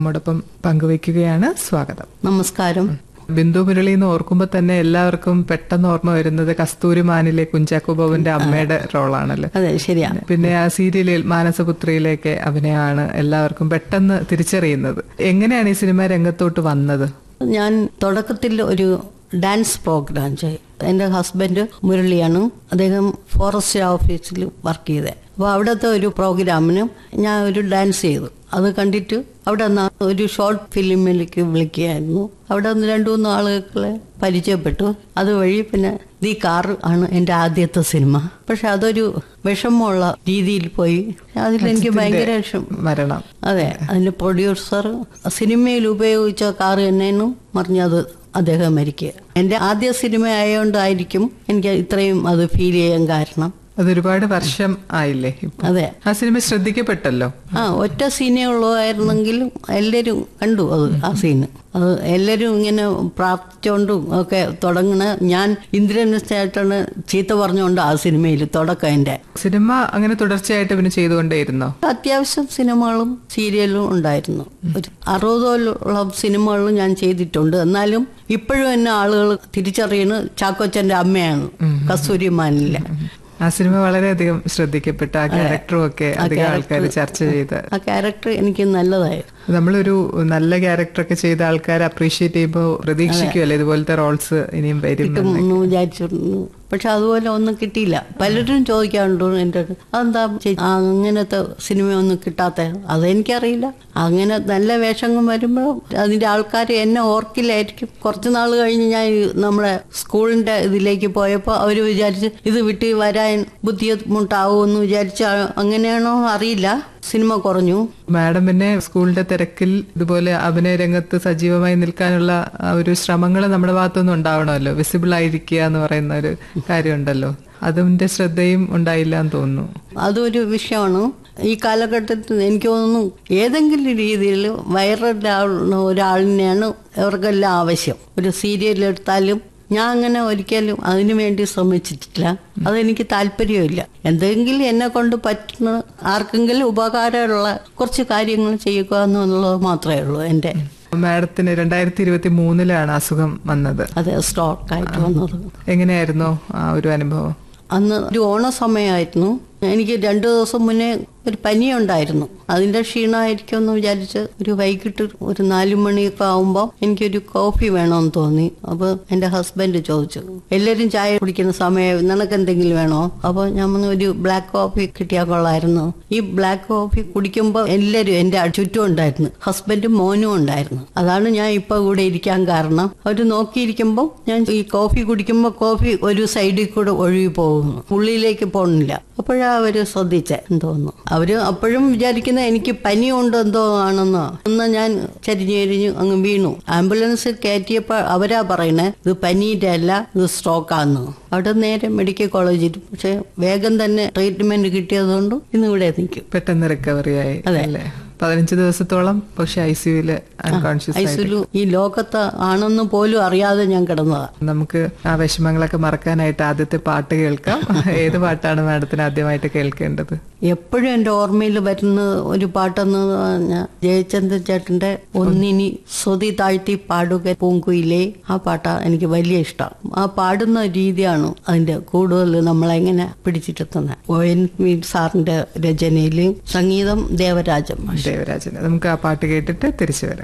നമ്മോടൊപ്പം പങ്കുവയ്ക്കുകയാണ് സ്വാഗതം നമസ്കാരം ബിന്ദു മുരളി എന്ന് ഓർക്കുമ്പോൾ തന്നെ എല്ലാവർക്കും പെട്ടെന്ന് ഓർമ്മ വരുന്നത് കസ്തൂരിമാനിലെ കുഞ്ചാക്കോ ബോബന്റെ അമ്മയുടെ റോളാണല്ലോ അതെ ശരിയാ പിന്നെ ആ സീരിയലിൽ മാനസപുത്രിയിലേക്ക് അഭിനയമാണ് എല്ലാവർക്കും പെട്ടെന്ന് തിരിച്ചറിയുന്നത് എങ്ങനെയാണ് ഈ സിനിമ രംഗത്തോട്ട് വന്നത് ഞാൻ തുടക്കത്തിൽ ഒരു ഡാൻസ് പ്രോഗ്രാം ചെയ്യും എൻ്റെ ഹസ്ബൻഡ് മുരളിയാണ് അദ്ദേഹം ഫോറസ്റ്റ് ഓഫീസിൽ വർക്ക് ചെയ്തത് അപ്പോൾ അവിടുത്തെ ഒരു പ്രോഗ്രാമിന് ഞാൻ ഒരു ഡാൻസ് ചെയ്തു അത് കണ്ടിട്ട് അവിടെ നിന്ന് ഒരു ഷോർട്ട് ഫിലിമിലേക്ക് വിളിക്കുകയായിരുന്നു അവിടെ നിന്ന് രണ്ടു മൂന്ന് ആളുകളെ പരിചയപ്പെട്ടു അതുവഴി പിന്നെ ദി കാർ ആണ് എൻ്റെ ആദ്യത്തെ സിനിമ പക്ഷെ അതൊരു വിഷമമുള്ള രീതിയിൽ പോയി അതിലെനിക്ക് ഭയങ്കര വിഷം മരണം അതെ അതിന്റെ പ്രൊഡ്യൂസർ സിനിമയിൽ ഉപയോഗിച്ച കാർ തന്നെയാണ് മറിഞ്ഞത് അദ്ദേഹം മരിക്കുക എൻ്റെ ആദ്യ സിനിമ ആയതുകൊണ്ടായിരിക്കും എനിക്ക് ഇത്രയും അത് ഫീൽ ചെയ്യാൻ കാരണം അതൊരുപാട് വർഷം ആയില്ലേ ഇപ്പൊ അതെ ആ സിനിമ ശ്രദ്ധിക്കപ്പെട്ടല്ലോ ആ ഒറ്റ സീനേ ഉള്ളതായിരുന്നെങ്കിലും എല്ലാവരും കണ്ടു അത് ആ സീന് അത് എല്ലാവരും ഇങ്ങനെ പ്രാർത്ഥിച്ചുകൊണ്ടും ഒക്കെ തുടങ്ങണ ഞാൻ ഇന്ദ്രനുസായിട്ടാണ് ചീത്ത പറഞ്ഞുകൊണ്ട് ആ സിനിമയിൽ തുടക്കം എൻ്റെ സിനിമ അങ്ങനെ തുടർച്ചയായിട്ട് പിന്നെ ചെയ്തുകൊണ്ടേയിരുന്നോ അത്യാവശ്യം സിനിമകളും സീരിയലും ഉണ്ടായിരുന്നു ഒരു അറുപതോളം സിനിമകളും ഞാൻ ചെയ്തിട്ടുണ്ട് എന്നാലും ഇപ്പോഴും എന്നെ ആളുകൾ തിരിച്ചറിയുന്നത് ചാക്കോച്ചന്റെ അമ്മയാണ് കസ്തൂരിമാനിലെ ആ സിനിമ വളരെയധികം ശ്രദ്ധിക്കപ്പെട്ട ആ ക്യാരക്ടറും ഒക്കെ അധികം ആൾക്കാർ ചർച്ച ചെയ്ത് ആ ക്യാരക്ടർ എനിക്ക് നല്ലതായി നമ്മളൊരു നല്ല ക്യാരക്ടറൊക്കെ ചെയ്ത ആൾക്കാരെ അപ്രീഷിയേറ്റ് ചെയ്യുമ്പോൾ പ്രതീക്ഷിക്കുമല്ലോ ഇതുപോലത്തെ റോൾസ് ഇനിയും വരും എന്ന്. കിട്ടുമെന്ന് വിചാരിച്ചിരുന്നു പക്ഷെ അതുപോലെ ഒന്നും കിട്ടിയില്ല പലരും ചോദിക്കാറുണ്ട് എൻ്റെ അടുത്ത് അതെന്താ ചേച്ചി അങ്ങനത്തെ സിനിമയൊന്നും കിട്ടാത്ത അതെനിക്കറിയില്ല അങ്ങനെ നല്ല വേഷങ്ങൾ വരുമ്പോൾ അതിന്റെ ആൾക്കാർ എന്നെ ഓർക്കില്ലായിരിക്കും കുറച്ച് നാൾ കഴിഞ്ഞ് ഞാൻ ഈ നമ്മുടെ സ്കൂളിന്റെ ഇതിലേക്ക് പോയപ്പോൾ അവർ വിചാരിച്ച് ഇത് വിട്ട് വരാൻ ബുദ്ധിമുട്ടാവുമെന്ന് വിചാരിച്ച അങ്ങനെയാണോ അറിയില്ല സിനിമ കുറഞ്ഞു മാഡം പിന്നെ സ്കൂളിന്റെ തിരക്കിൽ ഇതുപോലെ അഭിനയ രംഗത്ത് സജീവമായി നിൽക്കാനുള്ള ആ ഒരു ശ്രമങ്ങൾ നമ്മുടെ ഭാഗത്തുനിന്ന് ഉണ്ടാവണമല്ലോ വിസിബിൾ ആയിരിക്കുക എന്ന് പറയുന്ന ഒരു കാര്യമുണ്ടല്ലോ അതിന്റെ ശ്രദ്ധയും ഉണ്ടായില്ല എന്ന് തോന്നുന്നു അതൊരു വിഷയമാണ് ഈ കാലഘട്ടത്തിൽ എനിക്ക് തോന്നുന്നു ഏതെങ്കിലും രീതിയിൽ വൈറലാവുന്ന ഒരാളിനെയാണ് അവർക്കെല്ലാം ആവശ്യം ഒരു സീരിയൽ എടുത്താലും ഞാൻ അങ്ങനെ ഒരിക്കലും അതിനു വേണ്ടി ശ്രമിച്ചിട്ടില്ല അതെനിക്ക് താല്പര്യമില്ല എന്തെങ്കിലും എന്നെ കൊണ്ട് പറ്റുന്ന ആർക്കെങ്കിലും ഉപകാരമുള്ള കുറച്ച് കാര്യങ്ങൾ ചെയ്യുക എന്നുള്ളത് മാത്രമേ ഉള്ളൂ എൻ്റെ മാഡത്തിന് രണ്ടായിരത്തി ഇരുപത്തി മൂന്നിലാണ് അസുഖം വന്നത് അത് സ്റ്റോക്കായിട്ട് വന്നത് എങ്ങനെയായിരുന്നു ആ ഒരു അനുഭവം അന്ന് ഒരു ഓണ സമയമായിരുന്നു എനിക്ക് രണ്ടു ദിവസം മുന്നേ ഒരു പനി ഉണ്ടായിരുന്നു അതിന്റെ ക്ഷീണമായിരിക്കും എന്ന് വിചാരിച്ച് ഒരു വൈകിട്ട് ഒരു നാലു മണിയൊക്കെ ആവുമ്പോൾ എനിക്കൊരു കോഫി വേണമെന്ന് തോന്നി അപ്പോൾ എൻ്റെ ഹസ്ബൻഡ് ചോദിച്ചു എല്ലാവരും ചായ കുടിക്കുന്ന സമയം നിനക്ക് എന്തെങ്കിലും വേണോ അപ്പോൾ ഞാൻ പറഞ്ഞു, ഒരു ബ്ലാക്ക് കോഫി കിട്ടിയാൽ കൊള്ളായിരുന്നു ഈ ബ്ലാക്ക് കോഫി കുടിക്കുമ്പോൾ എല്ലാവരും എൻ്റെ ചുറ്റും ഉണ്ടായിരുന്നു ഹസ്ബൻഡും മോനും ഉണ്ടായിരുന്നു അതാണ് ഞാൻ ഇപ്പോൾ ഇവിടെ ഇരിക്കാൻ കാരണം അവർ നോക്കിയിരിക്കുമ്പോൾ ഞാൻ ഈ കോഫി കുടിക്കുമ്പോൾ കോഫി ഒരു സൈഡിൽ കൂടെ ഒഴുകി പോകുന്നു ഉള്ളിലേക്ക് പോകണില്ല അപ്പോഴാ അവര് ശ്രദ്ധിച്ചേ തോന്നുന്നു അവര് അപ്പോഴും വിചാരിക്കുന്ന എനിക്ക് പനി കൊണ്ട് എന്തോ ആണെന്നോ എന്ന് ഞാൻ ചരിഞ്ഞു ചരിഞ്ഞു അങ്ങ് വീണു ആംബുലൻസ് കയറ്റിയപ്പോൾ അവരാ പറയണേ ഇത് പനീന്റെ അല്ല ഇത് സ്ട്രോക്കാന്ന് അവിടെ നേരെ മെഡിക്കൽ കോളേജിൽ പക്ഷെ വേഗം തന്നെ ട്രീറ്റ്മെന്റ് കിട്ടിയതുകൊണ്ട് ഇന്ന് ഇവിടെ നിൽക്കും പെട്ടെന്ന് റിക്കവറി ആയി അല്ലേ പതിനഞ്ച് ദിവസത്തോളം പക്ഷെ ഐ സിയുല് അൺകോൺഷ്യസ് ആയി ഐസുലു ഈ ലോകത്ത് ആണെന്ന് പോലും അറിയാതെ ഞാൻ കിടന്നതാ നമുക്ക് ആ വിഷമങ്ങളൊക്കെ മറക്കാനായിട്ട് ആദ്യത്തെ പാട്ട് കേൾക്കാം ഏത് പാട്ടാണ് മാഡത്തിന് ആദ്യമായിട്ട് കേൾക്കേണ്ടത് എപ്പോഴും എൻ്റെ ഓർമ്മയിൽ വരുന്ന ഒരു പാട്ടെന്ന് പറഞ്ഞാൽ ജയചന്ദ്രൻ ചേട്ടന്റെ ഒന്നിനി സ്വതി താഴ്ത്തി പാടുക പൂങ്കുയിലേ ആ പാട്ടാ എനിക്ക് വലിയ ഇഷ്ടം ആ പാടുന്ന രീതിയാണ് അതിന്റെ കൂടുതൽ നമ്മളെങ്ങനെ പിടിച്ചിട്ടെത്തുന്നത് ഒ എൻ വി സാറിന്റെ രചനയിൽ സംഗീതം ദേവരാജൻ മാഷ് ദേവരാജന് നമുക്ക് ആ പാട്ട് കേട്ടിട്ട് തിരിച്ചു വരാം